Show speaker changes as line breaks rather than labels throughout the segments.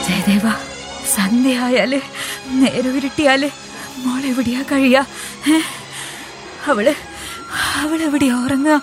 ജയദേവ സന്ധ്യയായാല് നേരവിരുട്ടിയാല് മോളെവിടെയാ കഴിയാ ഏ? അവള് അവളെവിടെയാ ഉറങ്ങുക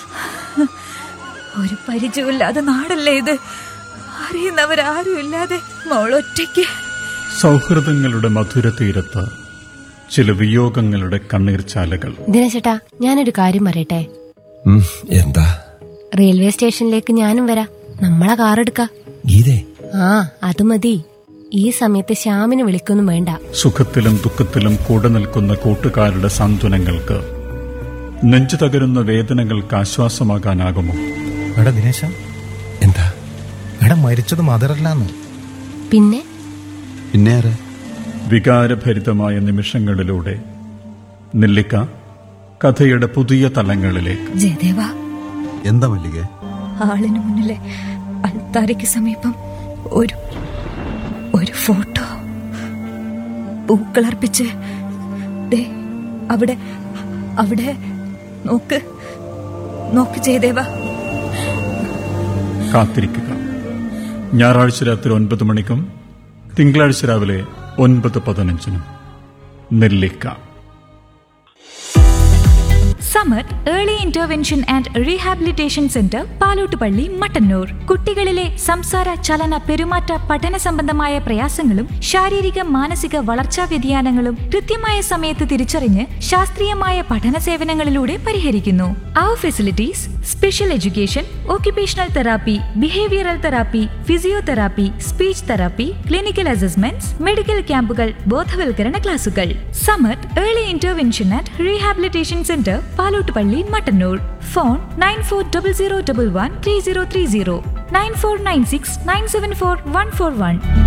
ഒരു പരിചയമില്ലാതെ നാടല്ലേ ഇത് അറിയുന്നവരാരും ഇല്ലാതെ മോളൊറ്റയ്ക്ക്
സൗഹൃദങ്ങളുടെ മധുര തീരത്ത് ചില വിയോഗങ്ങളുടെ കണ്ണീർച്ചാലകൾ
ദിനചേട്ടാ ഞാനൊരു കാര്യം പറയട്ടെ
ഉം, എന്താ
റെയിൽവേ സ്റ്റേഷനിലേക്ക് ഞാനും വരാം നമ്മളെ കാർ എടുക്ക
ഗീതേ
ആ അത് മതി ഈ സമയത്ത് ശ്യാമിന് വിളിക്കൊന്നും വേണ്ട
സുഖത്തിലും ദുഃഖത്തിലും കൂടെ നിൽക്കുന്ന കൂട്ടുകാരുടെ സാന്ത്വനങ്ങൾക്ക് നെഞ്ചു തകരുന്ന വേദനകൾക്ക് ആശ്വാസമാകാനാകുമോ
എടാ ദിനേശ
എന്താ
എടാ മരിച്ചത് മദറല്ലാന്ന്
പിന്നെ
പിന്നെ ആരാ
വികാരഭരിതമായ നിമിഷങ്ങളിലൂടെ നെല്ലിക്ക കഥയുടെ പുതിയ തലങ്ങളിലേക്ക്
ജയദേവ
എന്താ മല്ലികേ
ആളിന് മുന്നിലെ അൾത്താരയ്ക്ക് സമീപം ഒരു ഒരു ഫോട്ടോ പൂക്കളർപ്പിച്ച് ദേ അവിടെ അവിടെ നോക്ക് നോക്ക് ജയദേവ
കാത്തിരിക്കുക ഞായറാഴ്ച രാത്രി ഒൻപത് മണിക്കും തിങ്കളാഴ്ച രാവിലെ ഒൻപത് പതിനഞ്ചിനും നെല്ലിക്ക
Samar early intervention and rehabilitation centre Palottupally Mattannur കുട്ടികളിലെ സംസാര ചലന പെരുമാറ്റ പഠന സംബന്ധമായ പ്രയാസങ്ങളും ശാരീരിക മാനസിക വളർച്ചാ വ്യതിയാനങ്ങളും കൃത്യമായ സമയത്ത് തിരിച്ചറിഞ്ഞ് ശാസ്ത്രീയമായ പഠന സേവനങ്ങളിലൂടെ പരിഹരിക്കുന്നു അവർ facilities special education occupational therapy behavioural therapy physiotherapy speech therapy clinical assessments medical ക്യാമ്പുകൾ ബോധവൽക്കരണ ക്ലാസുകൾ Samar early intervention and rehabilitation centre Palottupally Mattannur phone nine four double zero double one three zero three zero nine four nine six nine seven four one four one